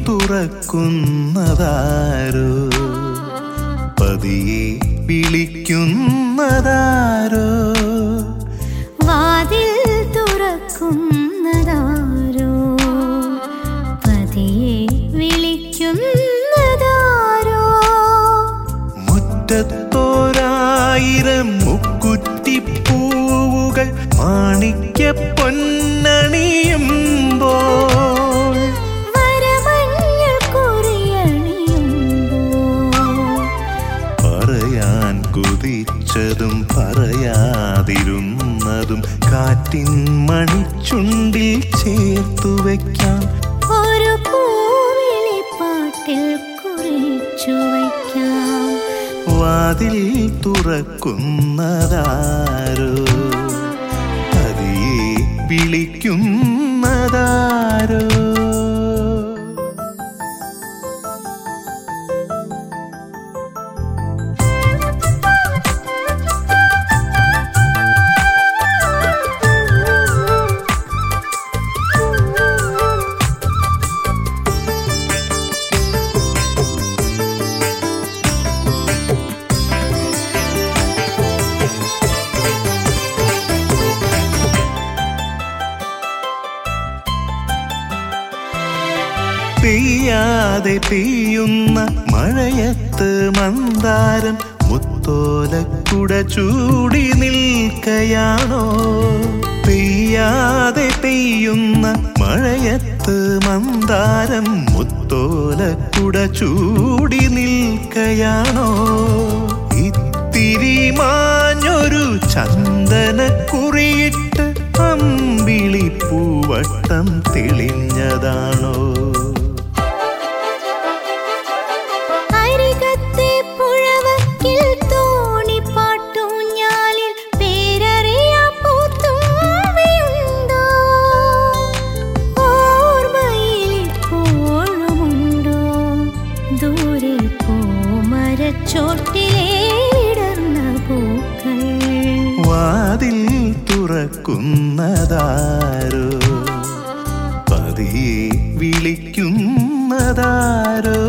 തുറക്കുന്നതാരോ പതിയെ വിളിക്കുന്നതാരോ വാതിൽ തുറക്കുന്നതാരോ പതിയെ വിളിക്കുന്നതാരോ മുറ്റത്തോരായിരം മുക്കുറ്റിപ്പൂവുകൾ മാണിക്യ പൊന്നണിയുമ്പോൾ വരമഞ്ഞൾ കുറിയണിയുമ്പോൾ പറയാൻ കുതിച്ചതും പറയാതിരുന്നതും കാറ്റിൻ മണിച്ചുണ്ടിൽ ചേർത്തു വയ്ക്കാം ഒരു പൂവിളിപ്പാട്ടിൽ കുറിച്ചു വയ്ക്കാം വാതിൽ തുറക്കുന്നതാരോ പതിയെ വിളിക്കുന്നതാരോ പെയ്യാതെ പെയ്യുന്ന മഴയത്ത് മന്ദാരം മുത്തോലക്കുട ചൂടി നിൽക്കയാണോ പെയ്യാതെ പെയ്യുന്ന മഴയത്ത് മന്ദാരം മുത്തോലക്കുട ചൂടി നിൽക്കയാണോ ഇത്തിരി മാഞ്ഞൊരു ചന്ദനക്കുറിയിട്ട് അമ്പിളിപ്പൂവട്ടം തെളിഞ്ഞതാണോ അരികത്തെ പുഴവക്കിൽ തോണിപ്പാട്ടൂഞ്ഞാലിൽ പേരറിയാ പൂത്തുമ്പിയുണ്ടോ? ഓർമ്മയിലിപ്പോഴുമുണ്ടോ? ദൂരെ പൂമരച്ചോട്ടിലെ വിടർന്ന പൂക്കൾ വാതിൽ തുറക്കുന്നതാരോ പതിയെ വിളിക്കുന്നതാരോ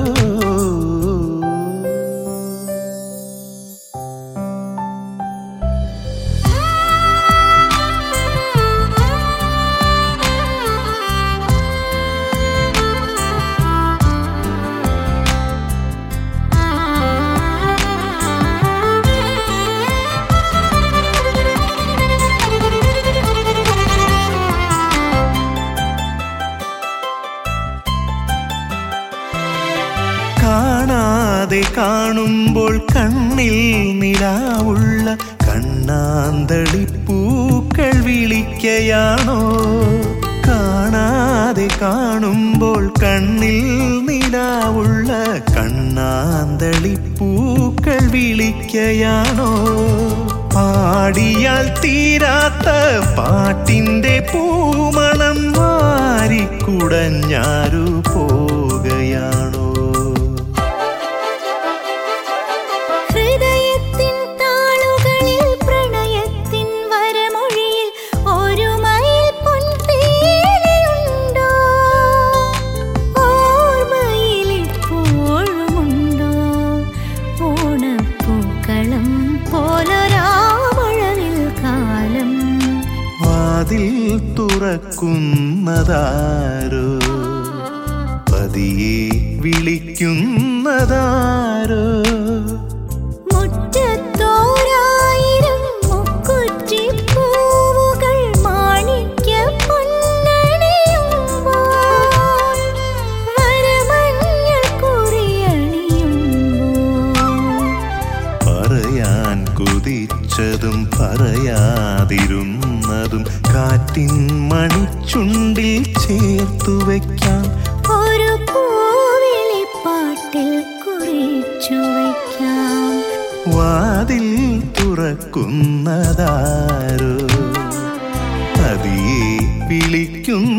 കാണാതെ കാണുമ്പോൾ കണ്ണിൽ നിലാവുള്ള കണ്ണാന്തളിപ്പൂക്കൾ വിളിക്കയാണോ കാണാതെ കാണുമ്പോൾ കണ്ണിൽ നിലാവുള്ള കണ്ണാന്തളിപ്പൂക്കൾ വിളിക്കയാണോ പാടിയാൽ തീരാത്ത പാട്ടിന്റെ പൂമണം മാറിക്കുടഞ്ഞാരു പോകയാണോ ഹൃദയത്തിൻ താളുകളിൽ പ്രണയത്തിൻ വരമൊഴിയിൽ ഒരു മയിൽ പൊൻപേലിയുണ്ടോ? ഓർമ്മയിലിപ്പോഴുമുണ്ടോ? ഓണപ്പൂക്കളം പോലൊരാമഴവിൽ കാലം വാതിൽ തുറക്കുന്നതാരോ പതിയെ വിളിക്കുന്നതാരോ മുറ്റത്തോരായിരം മുക്കുറ്റിപ്പൂവുകൾ മാണിക്യ പൊന്നണിയുമ്പോൾ വരമഞ്ഞൾ കുറിയണിയുമ്പോൾ പറയാൻ കുതിച്ചതും പറയാതിരുന്നതും കാറ്റിൻ മണിച്ചുണ്ടിൽ ചേർത്തു വയ്ക്കാം ഒരു പൂവിളിപ്പാട്ടിൽ കുറിച്ചു വയ്ക്കാം വാതിൽ തുറക്കുന്നതാരോ പതിയെ വിളിക്കുന്ന